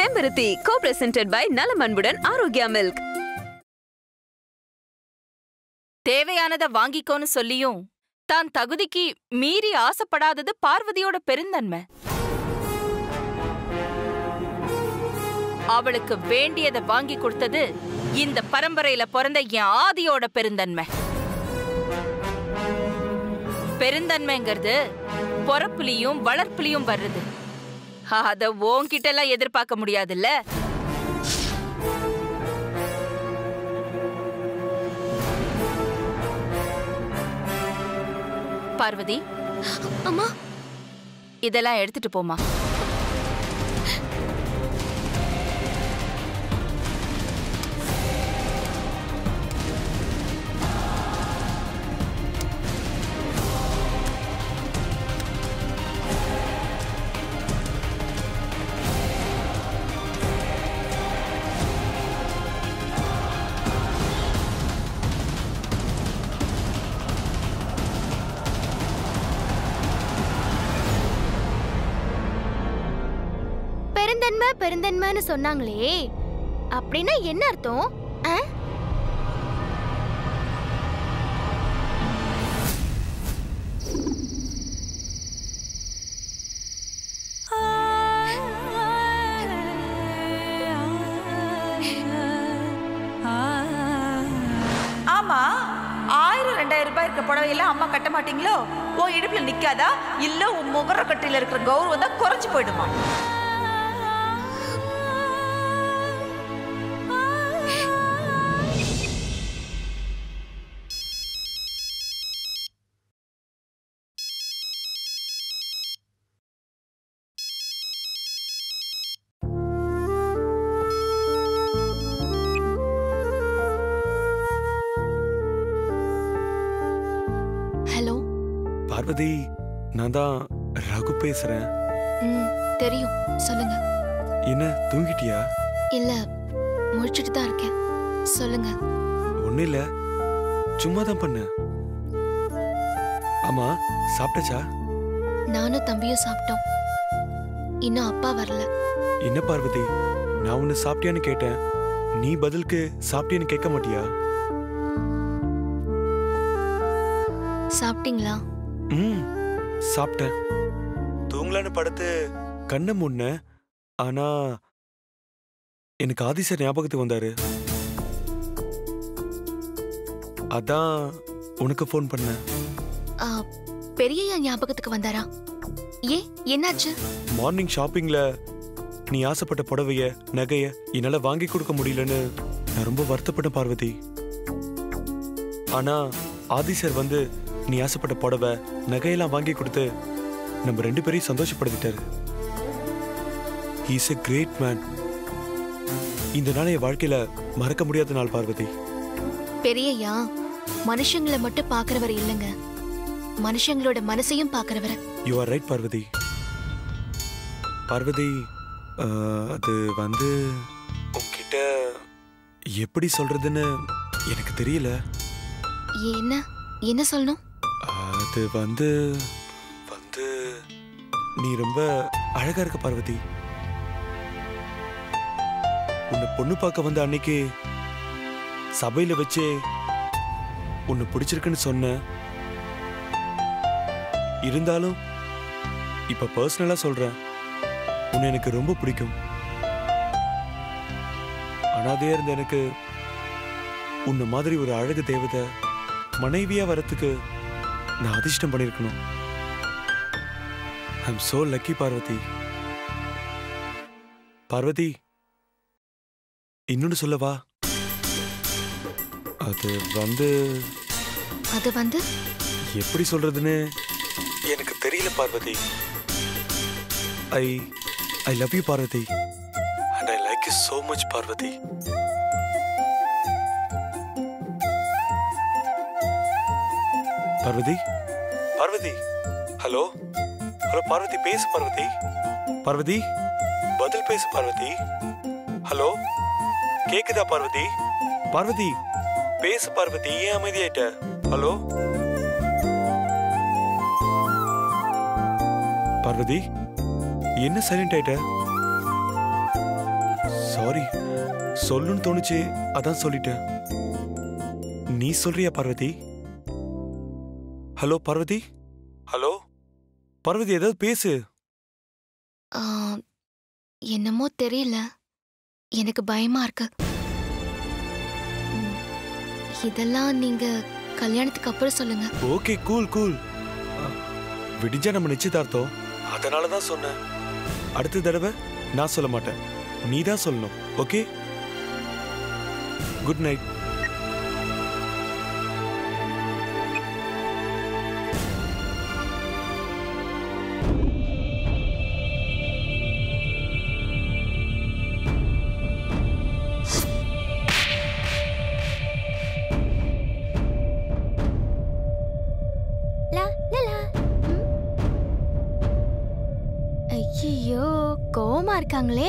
செம்பருத்தி co presented by நலமன்புடன் Arokya milk தேவையானத வாங்கிக்கோன்னு சொல்லியும் தான் தகுதிக்கு மீறி ஆசைப்படாதது பார்வதியோட பெருந்தன்மை அவளுக்கு வேண்டியதை வாங்கி கொடுத்தது இந்த பரம்பரையில பிறந்த என் ஆதியோட பெருந்தன்மை பெருந்தன்மைங்கிறது பொறப்புலியும் வளர்ப்புலியும் வர்றது அத உன்கிட்ட எல்லாம் எதிர்பார்க்க முடியாதுல்ல பார்வதி அம்மா இதெல்லாம் எடுத்துட்டு போமா பெருந்தன்மை பெருந்தன்மைன்னு சொன்னாங்களே அப்படின்னா என்ன அர்த்தம் ஆ? ஆமா ஆயிரம் ரெண்டாயிரம் ரூபாய் இருக்க புடவையெல்லாம் அம்மா கட்ட மாட்டீங்களோ உன் இடுப்புல நிக்காதா இல்ல உன் முகர கட்டில இருக்கிற கௌரவம் தான் குறைஞ்சு போயிடுமா ஹலோ பார்வதி நான் தான் ரகு பேசுறேன் ம் தெரியும் சொல்லுங்க என்ன தூங்கிட்டியா இல்ல முழிச்சிட்டு தான் இருக்கேன் சொல்லுங்க ஒன்னும் இல்ல சும்மா தான் பண்ண ஆமா சாப்பிட்டச்சா நானும் தம்பியும் சாப்பிட்டோம் இன்னும் அப்பா வரல என்ன பார்வதி நான் உன்னை சாப்பிட்டியான்னு கேட்டேன் நீ பதிலுக்கு சாப்பிட்டியான்னு கேட்க மாட்டியா சாப்பிட்டீங்களா ம் சாப்பிட்டேன் தூங்கலான்னு படுத்து கண்ணை முன்ன ஆனா எனக்கு ஆதிசர் ஞாபகத்துக்கு வந்தாரு அதான் உனக்கு ஃபோன் பண்ணேன் ஆ, பெரியய்யா ஞாபகத்துக்கு வந்தாரா ஏ என்னாச்சு மார்னிங் ஷாப்பிங்ல நீ ஆசைப்பட்ட புடவைய நகைய என்னால வாங்கி கொடுக்க முடியலன்னு நான் ரொம்ப வருத்தப்பட்டேன் பார்வதி ஆனா ஆதி சார் வந்து நீ ஆசைப்பட்ட புடவை நகையெல்லாம் வாங்கி கொடுத்து நம்ம ரெண்டு பேரையும் சந்தோஷப்படுத்திட்டாரு இஸ் எ கிரேட் மேன் இந்த நாள் என் வாழ்க்கையில மறக்க முடியாத நாள் பார்வதி பெரியய்யா மனுஷங்களை மட்டும் பாக்குறவர் இல்லைங்க மனுஷங்களோட மனசையும் பாக்குறவர் you are right Parvathi Parvathi அஹ், அது வந்து உன்கிட்ட எப்படி சொல்றதுன்னு எனக்கு தெரியல என்ன என்ன சொல்லணும் அது வந்து வந்து நீ ரொம்ப அழகா இருக்க பார்வதி உன்னை பொண்ணு பார்க்க வந்த அன்னைக்கு சபையில வச்சே உன்னை பிடிச்சிருக்குன்னு சொன்ன இருந்தாலும் இப்ப பர்சனலா சொல்றேன் உன்னை எனக்கு ரொம்ப பிடிக்கும் அனாதையா இருந்த எனக்கு உன்னை மாதிரி ஒரு அழகு தேவதை மனைவியா வரத்துக்கு நான் அதிர்ஷ்டம் பண்ணியிருக்கணும் I'm so lucky Parvathi Parvathi இன்னொன்னு சொல்லவா அது வந்து அது வந்து எப்படி சொல்றதுன்னு எனக்கு தெரியல Parvathi I I love you Parvathi and I like you so much Parvathi Parvathi Parvathi hello hello Parvathi பேசு பார்வதி பார்வதி பதில் பேசு பார்வதி ஹலோ கேக்குதா பார்வதி பார்வதி பேசு பார்வதி ஏன் அமைதியாயிட்ட ஹலோ பார்வதி என்ன சைலண்ட் ஆயிட்ட சாரி சொல்லுன்னு தோணுச்சு அதான் சொல்லிட்டேன் நீ சொல்றியா பார்வதி ஹலோ பார்வதி ஹலோ பார்வதி ஏதாவது பேசு ஆ, என்னமோ தெரியல எனக்கு பயமா இருக்கு ம், இதெல்லாம் நீங்க கல்யாணத்துக்கு அப்புறம் சொல்லுங்க ஓகே கூல் கூல் விடிஞ்சா நம்ம நிச்சயதார்த்தம் அதனால தான் சொன்னேன் அடுத்த தடவை நான் சொல்ல மாட்டேன் நீ தான் சொல்லணும் ஓகே குட் நைட் ஐயோ கோவமா இருக்காங்களே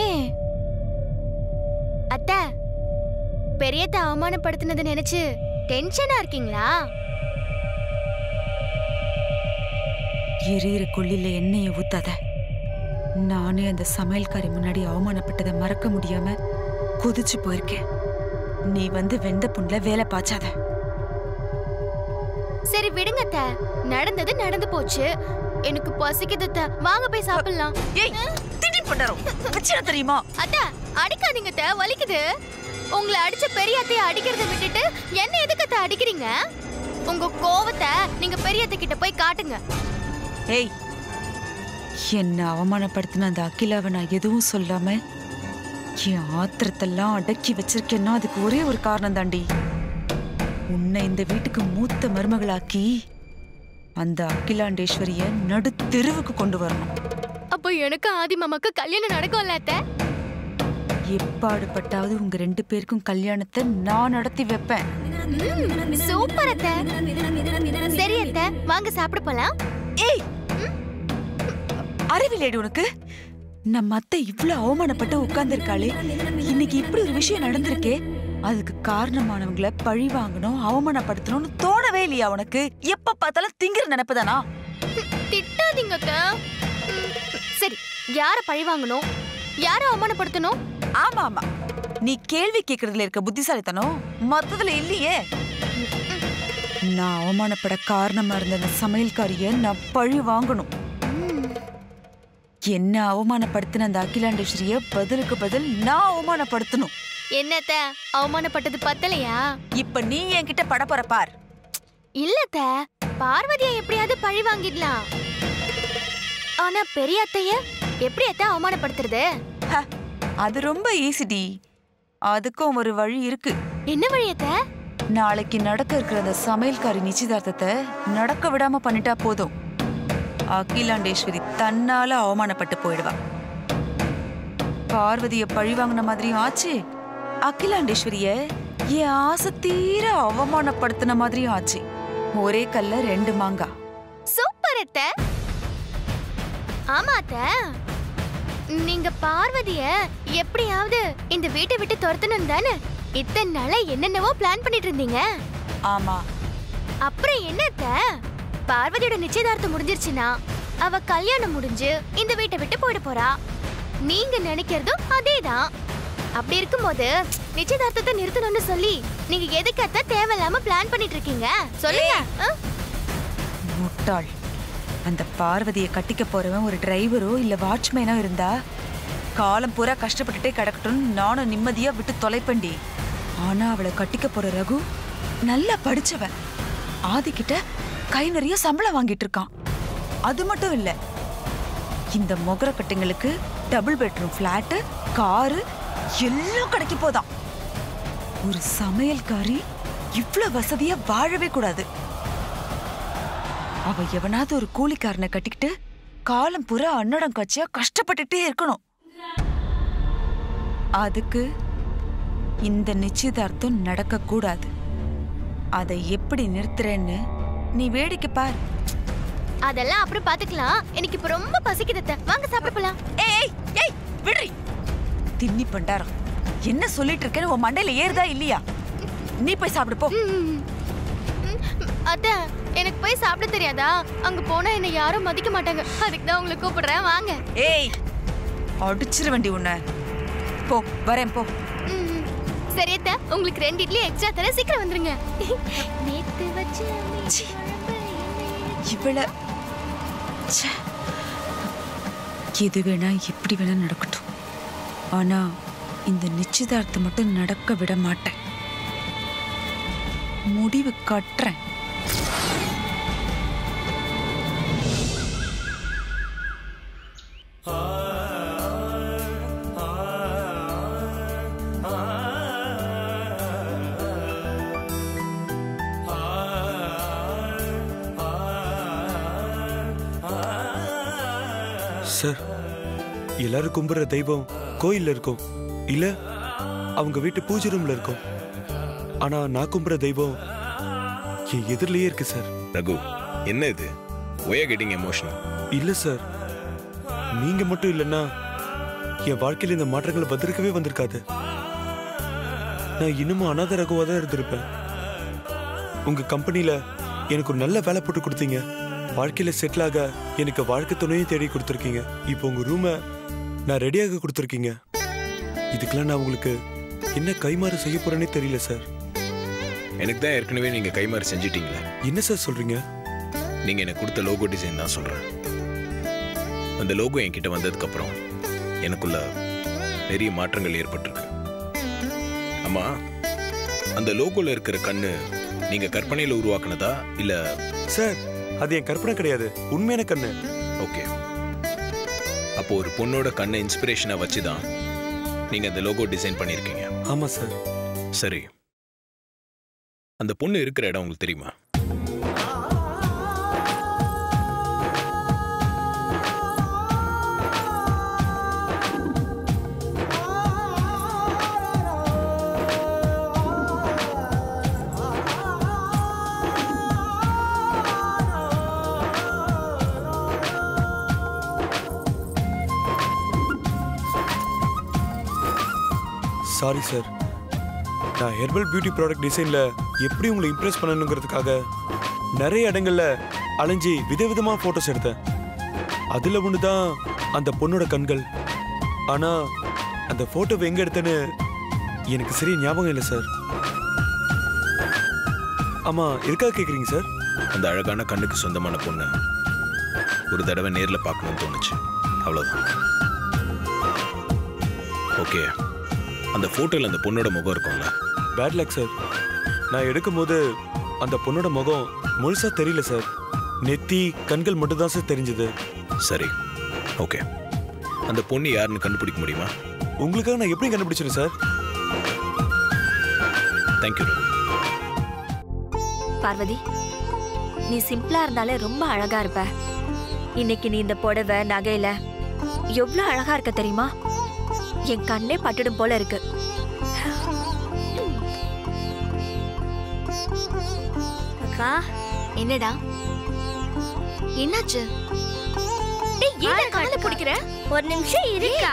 அத்தை பெரியத்த அவமானப்படுத்தினதை நினைச்சு டென்ஷனா இருக்கீங்களா எரியிற கொள்ளில எண்ணெயை ஊத்தாத நானே அந்த சமையல்காரி முன்னாடி அவமானப்பட்டதை மறக்க முடியாம கொதிச்சு போயிருக்கேன் நீ வந்து வெந்த புண்ல வேலை பாய்ச்சாத சரி விடுங்க அத்தை நடந்தது நடந்து போச்சு எனக்கு பசிக்குது அத்தை வாங்க போய் சாப்பிடலாம் ஏய் திடீர் பண்ணறோம் பிரச்சனை தெரியுமா அத்தை அடிக்காதீங்க அத்தை வலிக்குது உங்களை அடிச்ச பெரிய அத்தைய அடிக்கிறத விட்டுட்டு என்ன எதுக்கு அத்தை அடிக்கிறீங்க உங்க கோவத்தை நீங்க பெரிய அத்தை கிட்ட போய் காட்டுங்க ஏய் என்ன அவமானப்படுத்தின அந்த அகிலாவை நான் எதுவும் சொல்லாம என் ஆத்திரத்தெல்லாம் அடக்கி வச்சிருக்கேன்னா அதுக்கு ஒரே ஒரு காரணம் தாண்டி உன்னை இந்த வீட்டுக்கு மூத்த மருமகளாக்கி அந்த அகிலாண்டேஸ்வரிய நடு தெருவுக்கு கொண்டு வரணும் அப்போ எனக்கு ஆதி மாமாக்கு கல்யாணம் நடக்கும்ல அத்தை எப்பாடுபட்டாவது உங்க ரெண்டு பேருக்கும் கல்யாணத்தை நான் நடத்தி வைப்பேன் சூப்பர் அத்தை சரி அத்தை வாங்க சாப்பிட போலாம் ஏய் அறிவில்லேடி உனக்கு நம்ம அத்தை இவ்ளோ அவமானப்பட்டு உட்கார்ந்திருக்காளே இன்னைக்கு இப்படி ஒரு விஷயம் நடந்திருக்கே அதுக்கு காரணமானவங்கள பழி வாங்கணும் அவமானப்படுத்தணும்னு தோணவே இல்லையா உனக்கு எப்ப பார்த்தாலும் திங்கிற நினைப்புதானா திட்டாதீங்க அத்தை ம், சரி யார பழி வாங்கணும் யார அவமானப்படுத்தணும் ஆமா ஆமா நீ கேள்வி கேக்குறதுல இருக்க புத்திசாலித்தனம் மொத்தத்துல இல்லையே நான் அவமானப்பட காரணமா இருந்த அந்த சமையல்காரிய நான் பழி வாங்கணும் என்ன அவமானப்படுத்தின அந்த அகிலாண்டேஸ்வரிய பதிலுக்கு பதில் நான் அவமானப்படுத்தணும் என்னத்த அவமானப்பட்டது பத்தலையா இப்ப நீ என்கிட்ட பட போற பார் இல்லத்த பார்வதியை எப்படியாவது பழி வாங்கிடலாம் ஆனா பெரிய அத்தைய எப்படி அத்தை அவமானப்படுத்துறது ஹ, அது ரொம்ப ஈஸிடி அதுக்கும் ஒரு வழி இருக்கு என்ன வழி அத்தை நாளைக்கு நடக்க இருக்கிற அந்த சமையல்காரி நிச்சயதார்த்தத்தை நடக்க விடாம பண்ணிட்டா போதும் அகிலாண்டேஸ்வரி தன்னால அவமானப்பட்டு போயிடுவா பார்வதிய பழி வாங்கின மாதிரியும் ஆச்சு அகிலாண்டேஸ்வரிய என் ஆசை தீர அவமானப்படுத்தின மாதிரியும் ஆச்சு ஒரே கல்ல ரெண்டு மாங்கா சூப்பர் அத்தை ஆமா அத்தை நீங்க பார்வதிய எப்படியாவது இந்த வீட்டை விட்டு துரத்தணும் தானே இத்தனை நாளா என்னென்னவோ பிளான் பண்ணிட்டு இருந்தீங்க ஆமா அப்புறம் என்ன அத்தை பார்வதியோட நிச்சயதார்த்தம் முடிஞ்சிருச்சுன்னா அவ கல்யாணம் முடிஞ்சு இந்த வீட்டை விட்டு போயிட போறா நீங்க நினைக்கிறதும் அதேதான் அப்படி இருக்கும்போது நிச்சயதார்த்தத்தை நிறுத்தணும்னு சொல்லி நீங்க எதுக்கு அத்தை தேவையில்லாம பிளான் பண்ணிட்டு இருக்கீங்க சொல்லுங்க ஆ? முட்டாள் அந்த பார்வதியை கட்டிக்க போறவன் ஒரு டிரைவரோ இல்ல வாட்ச்மேனோ இருந்தா காலம் பூரா கஷ்டப்பட்டுட்டே கிடக்கட்டும்னு நானும் நிம்மதியா விட்டு தொலைப்பண்டி ஆனா அவளை கட்டிக்க போற ரகு நல்லா படிச்சவன் ஆதிக்கிட்ட கை நிறைய சம்பளம் வாங்கிட்டு இருக்கான் அது மட்டும் இல்ல இந்த மொகர கட்டைங்களுக்கு டபுள் பெட்ரூம் ஃபிளாட்டு காரு எல்லாம் கிடைக்க போதாம் ஒரு சமையல்காரி இவ்ளோ வசதியா வாழவே கூடாது அவ எவனாவது ஒரு கூலிக்காரனை கட்டிக்கிட்டு காலம் பூரா அன்னடம் காட்சியா கஷ்டப்பட்டுட்டே இருக்கணும் அதுக்கு இந்த நிச்சயதார்த்தம் நடக்க கூடாது அதை எப்படி நிறுத்துறேன்னு நீ வேடிக்கை பார் அதெல்லாம் அப்புறம் பாத்துக்கலாம் எனக்கு இப்ப ரொம்ப பசிக்குது அத்தை. வாங்க சாப்பிட போலாம் ஏய் ஏய் விடுறி தின்னி பண்டாரம் என்ன சொல்லிட்டு இருக்கேன்னு உன் மண்டையில ஏறுதா இல்லையா நீ போய் சாப்பிடு போ ம். ம், அத்தை எனக்கு போய் சாப்பிட தெரியாதா அங்க போனா என்ன யாரும் மதிக்க மாட்டாங்க அதுக்கு தான் உங்களை கூப்பிடுறேன் வாங்க ஏய் அடிச்சிரு வண்டி உன்னை போ வரேன் போ ம், சரி அத்தை உங்களுக்கு ரெண்டு இட்லி எக்ஸ்ட்ரா தர சீக்கிரம் வந்துருங்க நேத்து வச்ச மீன் குழம்பு என்னை இவள ச்சே. எது வேணா எப்படி வேணா நடக்கட்டும் ஆனா இந்த நிச்சயதார்த்தம் மட்டும் நடக்க விட மாட்டேன் முடிவு கட்டுறேன் சார் எல்லாரும் கும்பிடுற தெய்வம் கோயில்ல இருக்கும் இல்ல அவங்க வீட்டு பூஜை ரூம்ல இருக்கும் ஆனா நான் கும்பிடுற தெய்வம் என் எதிரிலேயே இருக்கு சார் ரகு என்ன இது ஒய கெட்டிங் எமோஷனல் இல்ல சார் நீங்க மட்டும் இல்லைன்னா என் வாழ்க்கையில இந்த மாற்றங்கள் வந்திருக்கவே வந்திருக்காது நான் இன்னமும் அனாத ரகுவா தான் இருந்திருப்பேன் உங்க கம்பெனில எனக்கு ஒரு நல்ல வேலை போட்டு கொடுத்தீங்க வாழ்க்கையில செட்டில் ஆக எனக்கு வாழ்க்கை துணையும் தேடி கொடுத்துருக்கீங்க இப்போ உங்க ரூமை நான் ரெடியாக கொடுத்துருக்கீங்க இதுக்கெல்லாம் நான் உங்களுக்கு என்ன கைமாறு செய்ய போறேனே தெரியல சார் எனக்கு தான் ஏற்கனவே நீங்க கைமாறி செஞ்சிட்டீங்களே என்ன சார் சொல்றீங்க நீங்க எனக்கு கொடுத்த லோகோ டிசைன் தான் சொல்றேன் அந்த லோகோ என்கிட்ட வந்ததுக்கு அப்புறம் எனக்குள்ள நிறைய மாற்றங்கள் ஏற்பட்டிருக்கு ஆமா அந்த லோகோல இருக்கிற கண்ணு நீங்க கற்பனையில உருவாக்குனதா இல்ல சார் அது என் கற்பனை கிடையாது உண்மையான கண்ணு ஓகே அப்போ ஒரு பொண்ணோட கண்ணை இன்ஸ்பிரேஷனா வச்சு தான் நீங்க அந்த லோகோ டிசைன் பண்ணியிருக்கீங்க ஆமா சார் சரி அந்த பொண்ணு இருக்கிற இடம் உங்களுக்கு தெரியுமா சாரி சார் நான் ஹெர்பல் பியூட்டி ப்ராடக்ட் டிசைன்ல எப்படி உங்களை இம்ப்ரெஸ் பண்ணணுங்கிறதுக்காக நிறைய இடங்கள்ல அலைஞ்சி விதவிதமா போட்டோஸ் எடுத்தேன் அதுல ஒன்று தான் அந்த பொண்ணோட கண்கள் ஆனா அந்த போட்டோவை எங்க எடுத்தேன்னு எனக்கு சரியா ஞாபகம் இல்லை சார் ஆமா எதுக்காக கேக்குறீங்க சார் அந்த அழகான கண்ணுக்கு சொந்தமான பொண்ணு ஒரு தடவை நேர்ல பார்க்கணும்னு தோணுச்சு அவ்வளவுதான் ஓகே அந்த போட்டோல அந்த பொண்ணோட முகம் இருக்கும்ல பேட் லக் சார் நான் எடுக்கும்போது அந்த பொண்ணோட முகம் முழுசா தெரியல சார் நெத்தி கண்கள் மட்டும் தான் சார் தெரிஞ்சது சரி ஓகே அந்த பொண்ணு யாருன்னு கண்டுபிடிக்க முடியுமா உங்களுக்காக நான் எப்படி கண்டுபிடிச்சேன் சார் தேங்க்யூ பார்வதி நீ சிம்பிளா இருந்தாலே ரொம்ப அழகா இருப்ப இன்னைக்கு நீ இந்த புடவை நகையில எவ்வளவு அழகா இருக்க தெரியுமா என் கண்ணே பட்டுடும் போல இருக்கு அக்கா என்னடா என்னாச்சு டேய் ஏன் கண்ணல பிடிக்கிற ஒரு நிமிஷம் இருக்கா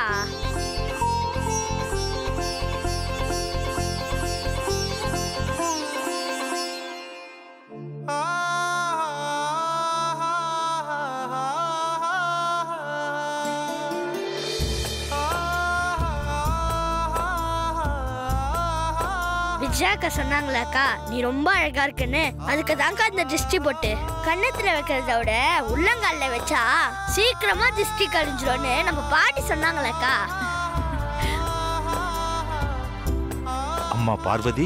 விஜயாக்கா சொன்னாங்களாக்கா நீ ரொம்ப அழகா இருக்குன்னு அதுக்கு தான்க்கா இந்த திருஷ்டி போட்டு கண்ணத்துல வைக்கிறத விட உள்ளங்கால்ல வச்சா சீக்கிரமா திருஷ்டி கழிஞ்சிரும்னு நம்ம பாட்டி சொன்னாங்களாக்கா அம்மா பார்வதி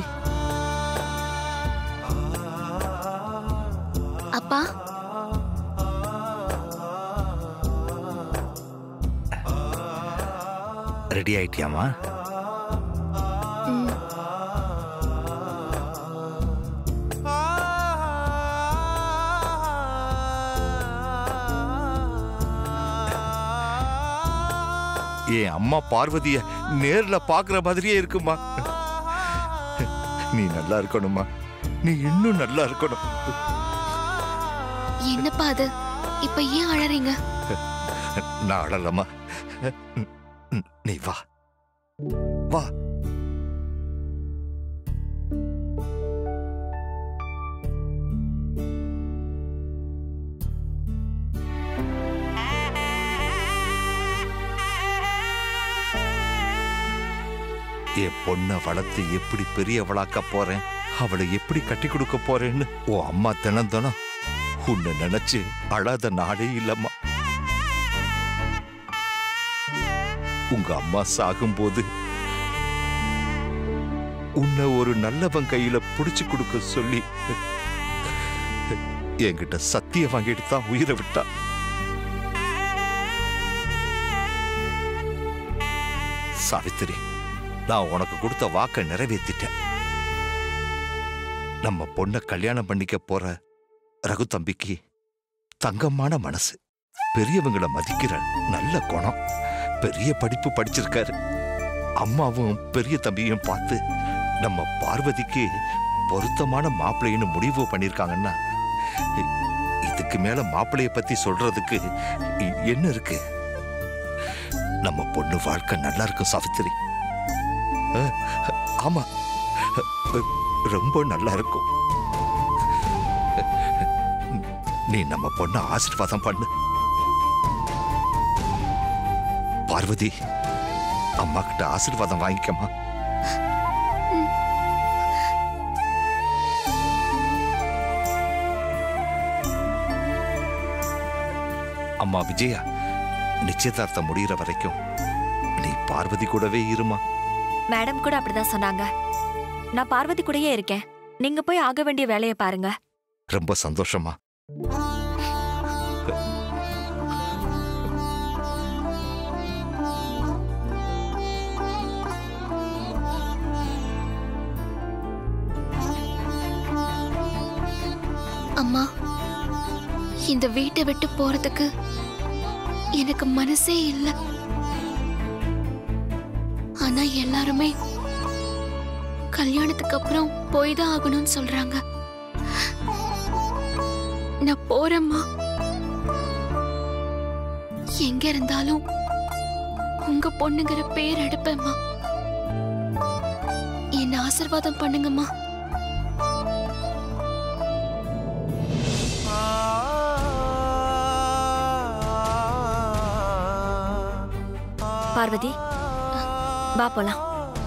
அப்பா ரெடி ஆயிட்டியாமா ம், என் அம்மா பார்வதிய நேர்ல பாக்குற மாதிரியே இருக்குமா நீ நல்லா இருக்கணுமா நீ இன்னும் நல்லா இருக்கணும் என்னப்பா அது இப்ப ஏன் அழறீங்க நான் அழலமா நீ வா வா என் பொண்ணை வளர்த்து எப்படி பெரியவளாக்க போறேன் அவளை எப்படி கட்டி கொடுக்க போறேன்னு உன் அம்மா தினம் தினம் உன்னை நினைச்சு அழாத நாளே இல்லம்மா உங்க அம்மா சாகும்போது உன்னை ஒரு நல்லவன் கையில புடிச்சு கொடுக்க சொல்லி என்கிட்ட சத்தியம் வாங்கிட்டு தான் உயிரை விட்டா சாவித்திரி நான் உனக்கு கொடுத்த வாக்கை நிறைவேத்திட்டேன் நம்ம பொண்ணை கல்யாணம் பண்ணிக்க போற ரகு தம்பிக்கு தங்கமான மனசு பெரியவங்களை மதிக்கிற நல்ல குணம் பெரிய படிப்பு படிச்சிருக்காரு அம்மாவும் பெரிய தம்பியும் பார்த்து நம்ம பார்வதிக்கு பொருத்தமான மாப்பிள்ளைன்னு முடிவு பண்ணிருக்காங்கன்னா இ- இதுக்கு மேல மாப்பிள்ளைய பத்தி சொல்றதுக்கு இ- என்ன இருக்கு நம்ம பொண்ணு வாழ்க்கை நல்லா இருக்கும் சாவித்திரி அஹ், ஆமா அஹ், ரொம்ப நல்லா இருக்கும் நீ நம்ம பொண்ண ஆசீர்வாதம் பண்ணு பார்வதி அம்மா கிட்ட ஆசீர்வாதம் வாங்கிக்கமா அம்மா விஜயா நிச்சயதார்த்தம் முடிகிற வரைக்கும் நீ பார்வதி கூடவே இருமா மேடம் கூட அப்படிதான் சொன்னாங்க நான் பார்வதி கூடயே இருக்கேன் நீங்க போய் ஆக வேண்டிய வேலையை பாருங்க ரொம்ப சந்தோஷமா அம்மா இந்த வீட்டை விட்டு போறதுக்கு எனக்கு மனசே இல்ல ஆனா எல்லாருமே கல்யாணத்துக்கு அப்புறம் போய் தான் ஆகணும்னு சொல்றாங்க நான் போறேம்மா எங்க இருந்தாலும் உங்க பொண்ணுங்கிற பேர் எடுப்பேம்மா என்ன ஆசீர்வாதம் பண்ணுங்கம்மா பார்வதி வா போலாம்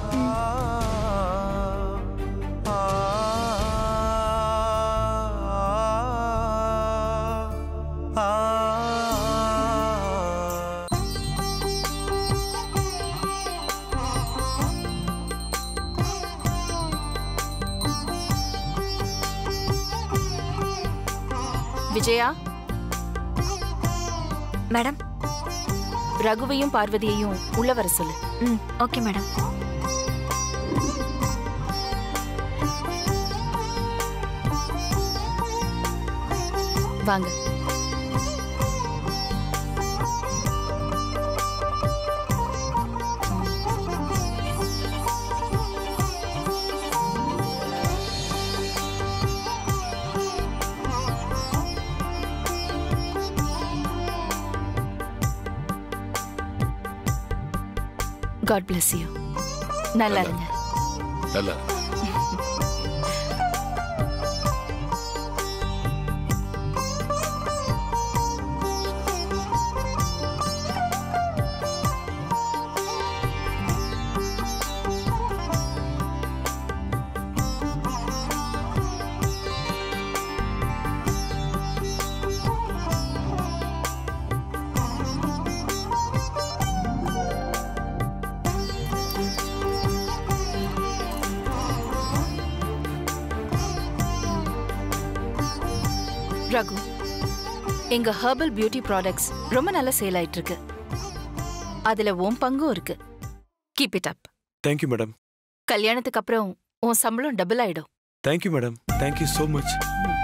விஜயா மேடம் ரகுவையும் பார்வதியையும் உள்ள வர சொல்லு ம் ஓகே மேடம் வாங்க காட் bless யூ நல்லா இருங்க நல்லா ரகு எங்க ஹெர்பல் பியூட்டி ப்ராடக்ட்ஸ் ரொம்ப நல்லா சேல் ஆயிட்டு இருக்கு அதுல உன் பங்கும் இருக்கு keep it up thank you madam கல்யாணத்துக்கு அப்புறம் உன் சம்பளம் டபுள் ஆயிடும் thank you madam thank you so much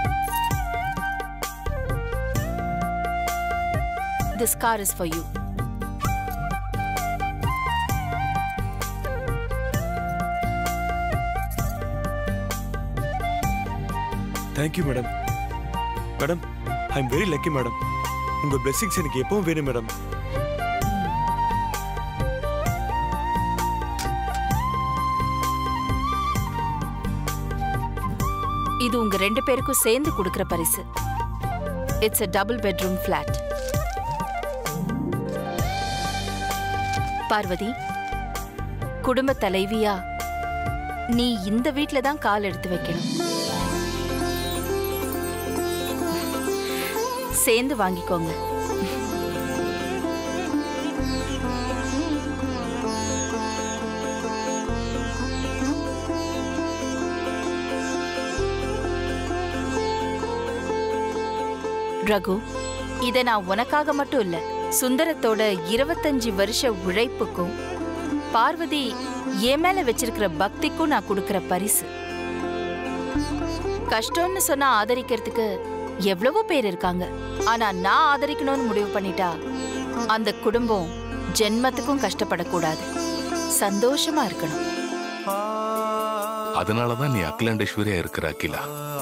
this car is for you thank you madam madam I am very lucky madam உங்க பிளெஸிங்ஸ் எனக்கு எப்பவும் வேணும் மேடம் இது உங்க ரெண்டு பேருக்கும் சேர்ந்து கொடுக்கிற பரிசு it's a double bedroom flat Parvathi குடும்ப தலைவியா நீ இந்த வீட்ல தான் கால் எடுத்து வைக்கணும் சேர்ந்து வாங்கிக்கோங்க ரகு இத நான் உனக்காக மட்டும் இல்ல சுந்தரத்தோட இருபத்தஞ்சு வருஷ உழைப்புக்கும் பார்வதி என் மேல வச்சிருக்கிற பக்திக்கும் நான் கொடுக்கிற பரிசு கஷ்டம்னு சொன்னா ஆதரிக்கிறதுக்கு எவ்வளவோ பேர் இருக்காங்க ஆனா நான் ஆதரிக்கணும்னு முடிவு பண்ணிட்டா அந்த குடும்பம் ஜென்மத்துக்கும் கஷ்டப்படக்கூடாது சந்தோஷமா இருக்கணும் அதனாலதான் நீ அகிலாண்டேஸ்வரியா இருக்கிற அகிலா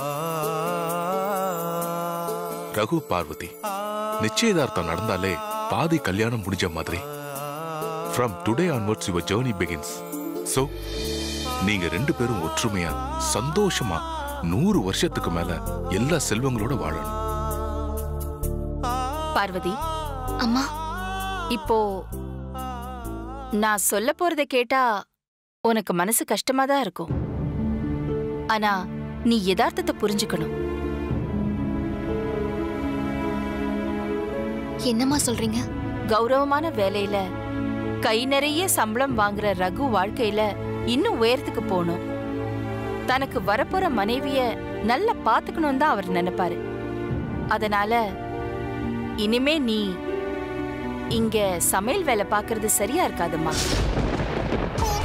ரகு பார்வதி நிச்சயதார்த்தம் நடந்தாலே பாதி கல்யாணம் முடிஞ்ச மாதிரி from today onwards your journey begins so நீங்க ரெண்டு பேரும் ஒற்றுமையா சந்தோஷமா நூறு வருஷத்துக்கு மேல எல்லா செல்வங்களோட வாழணும் பார்வதி அம்மா இப்போ நான் சொல்ல போறத கேட்டா உனக்கு மனசு கஷ்டமா தான் இருக்கும் ஆனா நீ யதார்த்தத்தை புரிஞ்சுக்கணும் என்னம்மா சொல்றீங்க கௌரவமான வேலையில கை நிறைய சம்பளம் வாங்குற ரகு வாழ்க்கையில இன்னும் உயரத்துக்கு போகணும் தனக்கு வரப்போற மனைவிய நல்லா பாத்துக்கணும் தான் அவர் நினைப்பாரு அதனால இனிமே நீ இங்க சமையல் வேலை பார்க்கறது சரியா இருக்காதும்மா